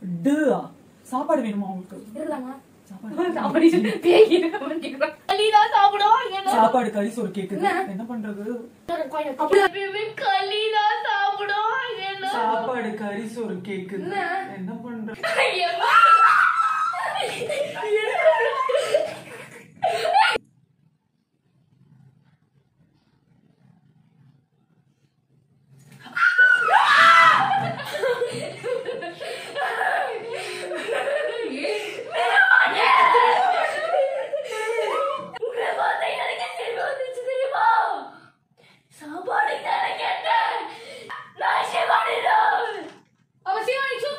To சாப்பாடு வேணுமா உங்களுக்கு இருக்கலாமா சாப்பாடு அப்படி பேய் இருக்க கேக்குறேன் களிதான் சாப்பிடுவோம் என்ன சாப்பாடு கறி சோறு கேக்குது என்ன பண்றது அப்படி களிதான் சாப்பிடுவோம் என்ன சாப்பாடு கறி சோறு கேக்குது என்ன பண்றது ஐயம்மா. உங்களை பார்த்தா எனக்கு சிரிப்பு வந்துச்சு தெரியுமா? சாப்பாடு தானே கேட்டேன். நான் சிவானிதான். அவ சிவானி சு.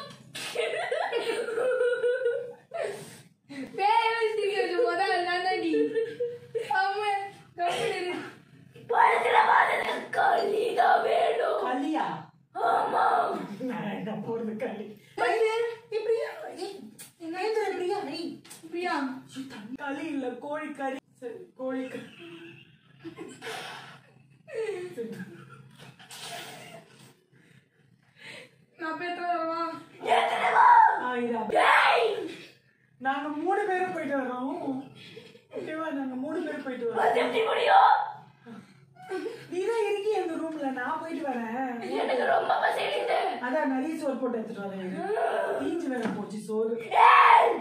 படத்துல பார்த்தது களிதான் வேணும். களியா ஆமா. நான் எங்க போறது களி களி இல்ல கோழி கறி சரி கோழி கறி ஆயிரம் டேய், நாங்க மூணு பேரும் போயிட்டு வரோம் ஓகேவா நாங்க மூணு பேரும் போயிட்டு அது வரோம் எப்படி முடியும்? நீதான் இருக்கி எங்க ரூம்ல நான் போயிட்டு வரேன் எனக்கு ரொம்ப பசிக்குது. அதான் நிறைய சோறு போட்டு எடுத்துட்டு வரேன் தீஞ்சு வேற போச்சு சோறு ஏய்!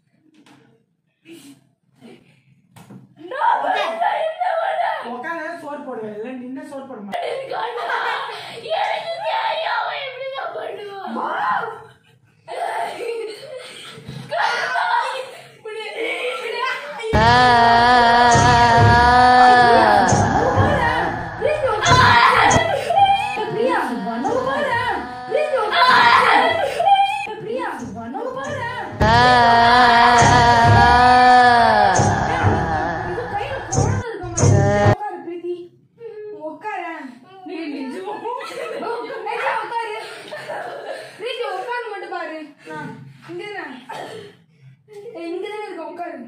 நான் பண்ணா என்ன பண்ண? உட்காந்து சோறு போடுவேன் இல்லை நின்ன சோறு போட மாட்டேன் எனக்கு அண்ணா, எனக்கு தெரியும் அவன் எப்படிதான் பண்ணுவான். இப்படி, இப்படி. இங்கதான் இருக்க உட்காரு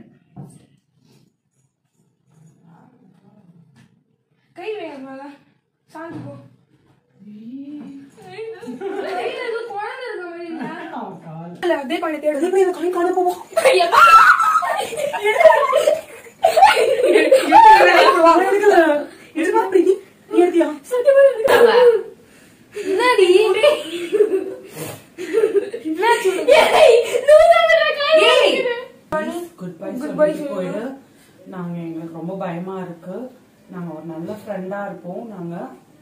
கை வேணும் மேல சாஞ்சு போ கையில ஏதோ குழந்தை இருக்க மாதிரி இல்ல இல்ல அதே பண்ணி தேடு கை காண போவோம் எடுக்கல பிரீத்தி நீ எடுத்தியா என்னடி குட் பை சொல்லிட்டு போயிடு நாங்க எங்களுக்கு ரொம்ப பயமா இருக்கு நாங்க ஒரு நல்ல ஃப்ரெண்டா இருப்போம் நாங்க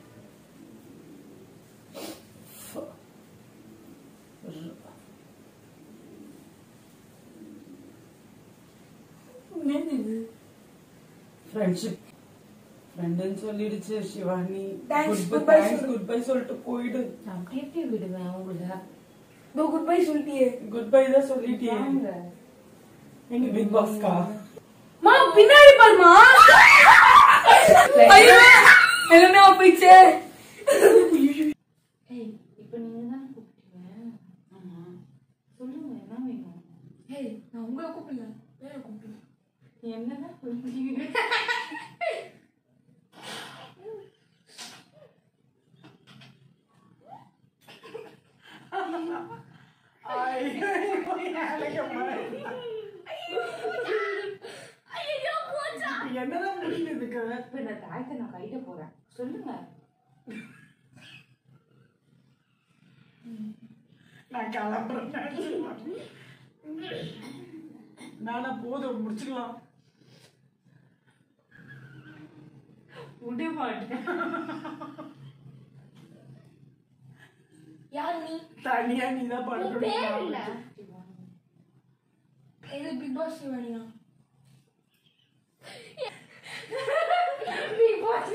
ஃப்ரெண்ட்ஷிப் ஃப்ரெண்டுன்னு சொல்லிடுச்சு Shivani Thanks, good goodbye bye சொல்லு. குட் பை சொல்லிட்டு போயிடு அப்படி எப்படி விடுவேன் உங்களை இதோ குட் பை சொல்லிட்டியே குட் பை தான் சொல்லிட்டியே எங்க பிக் பாஸ்கா மா பின்னாடி பாருமா ஐயோ எல்லாமே போயிடுச்சே ஏய் இப்போ நீங்க தான் கூப்பிட்டீங்க சொல்லுங்க என்ன வேணும் ஏய் நான் உங்களை கூப்பிடல வேற கூப்பிடுறேன் என்னதான் சொல்றீங்க ஐயோ போச்சா என்னதான் முடியல இதுக்கு இப்ப இந்த தாயத்தை நான் கைட்ட போறேன் சொல்லுங்க நான் கிளம்புறேன் நானா போதும் முடிச்சுக்கலாம் விட மாட்டேன் யார் நீ தனியா நீ தான் உன் பேர் என்ன இது பிக் பாஸ் சிவானியா பிக் பாஸ்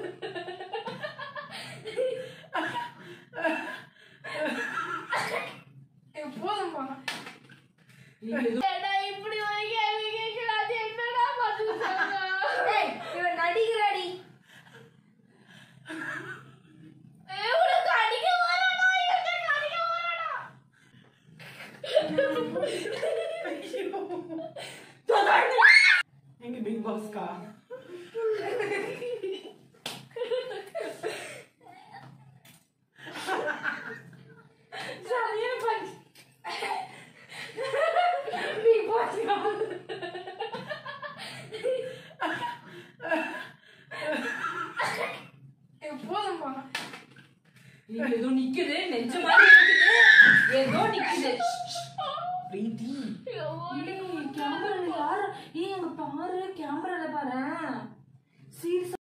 போதும்பா ஏடா இப்படி ஒரு கேள்வி கேட்கலாது என்னடா பதில் சொல்லுங்க ஏய் இவன் நடிக்கிறாடி உனக்கு அடிக்க வரடா எனக்கு அடிக்க வரடா எங்க பிக் பாஸ்கா சரியா பண்ணி இங்க ஏதோ நிக்குது நெஞ்ச மாதிரி நிக்குது ஏதோ நிக்குது பிரீத்தி கேமரால யாரு ஏய் அங்க பாரு கேமரால பாரு சீரியஸா